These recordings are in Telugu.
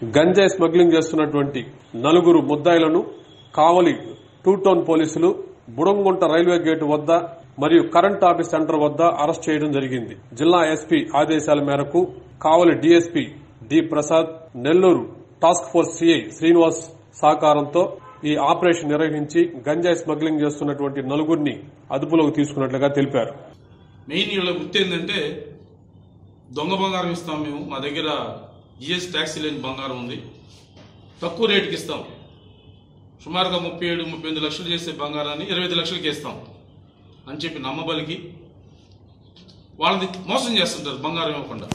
గంజాయి స్మగ్లింగ్ చేస్తున్నటువంటి నలుగురు ముద్దాయిలను కావలి టూ టౌన్ పోలీసులు బుడంగుంట రైల్వే గేటు వద్ద మరియు కరెంట్ ఆఫీస్ సెంటర్ వద్ద అరెస్ట్ చేయడం జరిగింది జిల్లా ఎస్పీ ఆదేశాల మేరకు Kavali DSP D Prasad Nellore task force CI Srinivas సహకారంతో ఈ ఆపరేషన్ నిర్వహించి గంజాయి స్మగ్లింగ్ చేస్తున్నటువంటి నలుగురిని అదుపులోకి తీసుకున్నట్లుగా తెలిపారు మెయిన్ వీళ్ళ గుర్తు ఏంటంటే దొంగ బంగారం ఇస్తాం మేము మా దగ్గర జిఎస్ ట్యాక్సీ లేని బంగారం ఉంది తక్కువ రేటుకి ఇస్తాం సుమారుగా ముప్పై ఏడు ముప్పై ఎనిమిది లక్షలు చేసే బంగారాన్ని ఇరవై ఐదు లక్షలకి ఇస్తాం అని చెప్పి నమ్మబలికి వాళ్ళని మోసం చేస్తుంటారు బంగారం ఇవ్వకుండా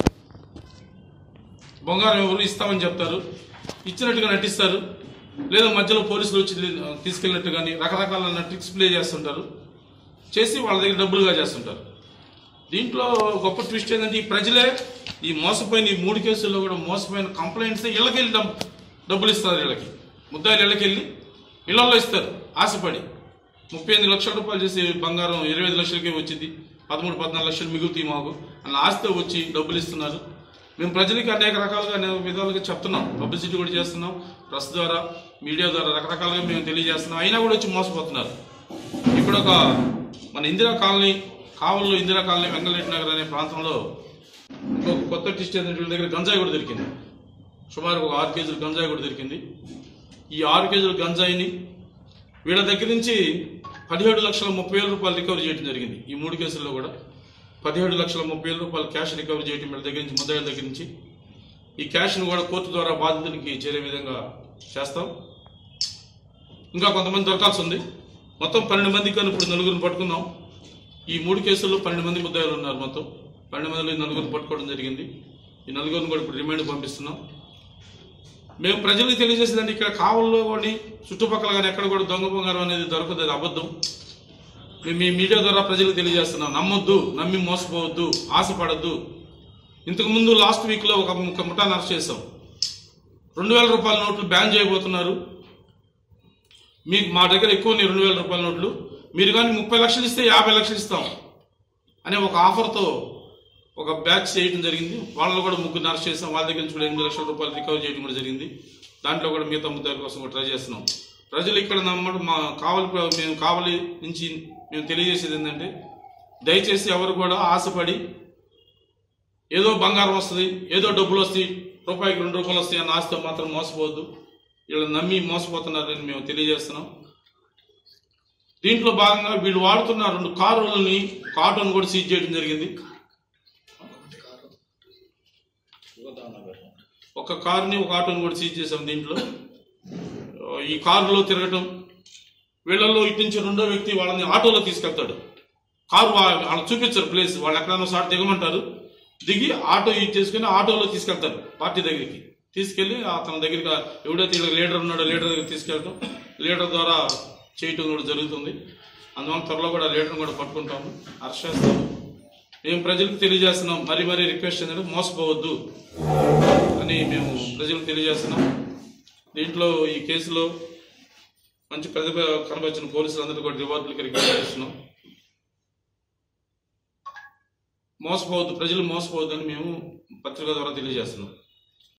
బంగారం ఎవరు ఇస్తామని చెప్తారు ఇచ్చినట్టుగా నటిస్తారు లేదా మధ్యలో పోలీసులు వచ్చి తీసుకెళ్ళినట్టు కానీ రకరకాల ట్రిక్స్ ప్లే చేస్తుంటారు చేసి వాళ్ళ దగ్గర డబ్బులుగా చేస్తుంటారు దీంట్లో గొప్ప ట్విస్ట్ ఏంటంటే ఈ ప్రజలే ఈ మోసపోయిన ఈ మూడు కేసుల్లో కూడా మోసపోయిన కంప్లైంట్స్ ఇళ్ళకెళ్ళి డబ్బు డబ్బులు ఇస్తారు వీళ్ళకి ముద్దాయిలు ఇళ్ళకెళ్ళి ఇళ్లలో ఇస్తారు ఆశపడి ముప్పై ఎనిమిది లక్షల రూపాయలు చేసి బంగారం ఇరవై ఐదు లక్షలకే వచ్చింది పదమూడు పద్నాలుగు లక్షలు మిగులుతాయి మాకు అన్న ఆశతో వచ్చి డబ్బులు ఇస్తున్నారు మేము ప్రజలకి అనేక రకాలుగా అనేక విధాలుగా చెప్తున్నాం పబ్లిసిటీ కూడా చేస్తున్నాం ప్రెస్ ద్వారా మీడియా ద్వారా రకరకాలుగా మేము తెలియజేస్తున్నాం అయినా కూడా వచ్చి మోసపోతున్నారు ఇక్కడ ఒక మన ఇందిరా కాలనీ కావల్లో ఇందిరా కాలనీ వెంగళరెడ్డి నగర్ అనే ప్రాంతంలో ఇంకొక కొత్త ట్విస్ట్ ఏంటంటే వీళ్ళ దగ్గర గంజాయి కూడా దొరికింది సుమారు ఒక ఆరు కేజీలు గంజాయి కూడా దొరికింది ఈ ఆరు కేజీల గంజాయిని వీళ్ళ దగ్గర నుంచి పదిహేడు లక్షల ముప్పై వేల రూపాయలు రికవరీ చేయడం జరిగింది ఈ మూడు కేసుల్లో కూడా పదిహేడు లక్షల ముప్పై వేల రూపాయలు క్యాష్ రికవరీ చేయడం వీళ్ళ దగ్గర నుంచి ముద్దాయిల దగ్గర నుంచి ఈ క్యాష్ను కూడా కోర్టు ద్వారా బాధితునికి చేరే విధంగా చేస్తాం ఇంకా కొంతమంది దొరకాల్సి ఉంది మొత్తం పన్నెండు మంది కానీ ఇప్పుడు నలుగురిని పట్టుకున్నాం ఈ మూడు కేసుల్లో పన్నెండు మంది ముద్దాయిలు ఉన్నారు మొత్తం పన్నెండు మందిలో ఈ నలుగురిని పట్టుకోవడం జరిగింది ఈ నలుగురిని కూడా ఇప్పుడు రిమైండ్ పంపిస్తున్నాం మేము ప్రజలకు తెలియజేసేదంటే ఇక్కడ కావల్లో కానీ చుట్టుపక్కల కానీ ఎక్కడ కూడా దొంగ బంగారం అనేది దొరకదు అది అబద్ధం మేము మీ మీడియా ద్వారా ప్రజలకు తెలియజేస్తున్నాం నమ్మొద్దు నమ్మి మోసపోవద్దు ఆశపడద్దు ఇంతకు ముందు లాస్ట్ వీక్లో ఒక ఒక ముఠాను అరెస్ట్ చేశాం రెండు వేల రూపాయల నోట్లు బ్యాన్ చేయబోతున్నారు మీకు మా దగ్గర ఎక్కువ ఉన్నాయి రెండు వేల రూపాయల నోట్లు మీరు కానీ ముప్పై లక్షలు ఇస్తే యాభై లక్షలు ఇస్తాం అనే ఒక ఆఫర్తో ఒక బ్యాచ్ చేయడం జరిగింది వాళ్ళని కూడా ముగ్గురు అరెస్ట్ చేసాం వాళ్ళ దగ్గర నుంచి కూడా ఎనిమిది లక్షల రూపాయలు రికవర్ చేయడం కూడా జరిగింది దాంట్లో కూడా మిగతా ముద్దాయిల కోసం కూడా ట్రై చేస్తున్నాం ప్రజలు ఇక్కడ నమ్మడం మా కావలి మేము కావలి నుంచి మేము తెలియజేసేది ఏంటంటే దయచేసి ఎవరు కూడా ఆశపడి ఏదో బంగారం వస్తుంది ఏదో డబ్బులు వస్తాయి రూపాయికి రెండు రూపాయలు వస్తాయి అన్న ఆశతో మాత్రం మోసపోవద్దు వీళ్ళు నమ్మి మోసపోతున్నారని మేము తెలియజేస్తున్నాం దీంట్లో భాగంగా వీళ్ళు వాడుతున్న రెండు కారులని కార్టూన్ కూడా సీజ్ చేయడం జరిగింది ఒక కారుని ఒక ఆటోని కూడా సీజ్ చేసాం దీంట్లో ఈ కారులో తిరగటం వీళ్ళల్లో ఇటు నుంచి రెండో వ్యక్తి వాళ్ళని ఆటోలో తీసుకెళ్తాడు కారు వా- వాళ్ళకి చూపించరు ప్లేస్ వాళ్ళు ఎక్కడైనా సార్ దిగమంటారు దిగి ఆటో యూజ్ చేసుకుని ఆటోలో తీసుకెళ్తారు పార్టీ దగ్గరికి తీసుకెళ్లి అతని దగ్గరికి ఎవడైతే వీళ్ళకి లీడర్ ఉన్నాడో లీడర్ దగ్గరికి తీసుకెళ్ళటం లీడర్ ద్వారా చేయటం కూడా జరుగుతుంది అందువల్ల త్వరలో కూడా లీడర్ని కూడా పట్టుకుంటాము అరెస్ట్ చేస్తాము మేము ప్రజలకు తెలియజేస్తున్నాం మరీ మరీ రిక్వెస్ట్ ఏంటంటే మోసపోవద్దు అని మేము ప్రజలకు తెలియజేస్తున్నాం దీంట్లో ఈ కేసులో మంచి ప్రతిభ కనబరిచిన పోలీసులందరూ కూడా రివార్డులకి రిక్వెస్ట్ చేస్తున్నాం మోసపోవద్దు ప్రజలు మోసపోవద్దు అని మేము పత్రిక ద్వారా తెలియజేస్తున్నాం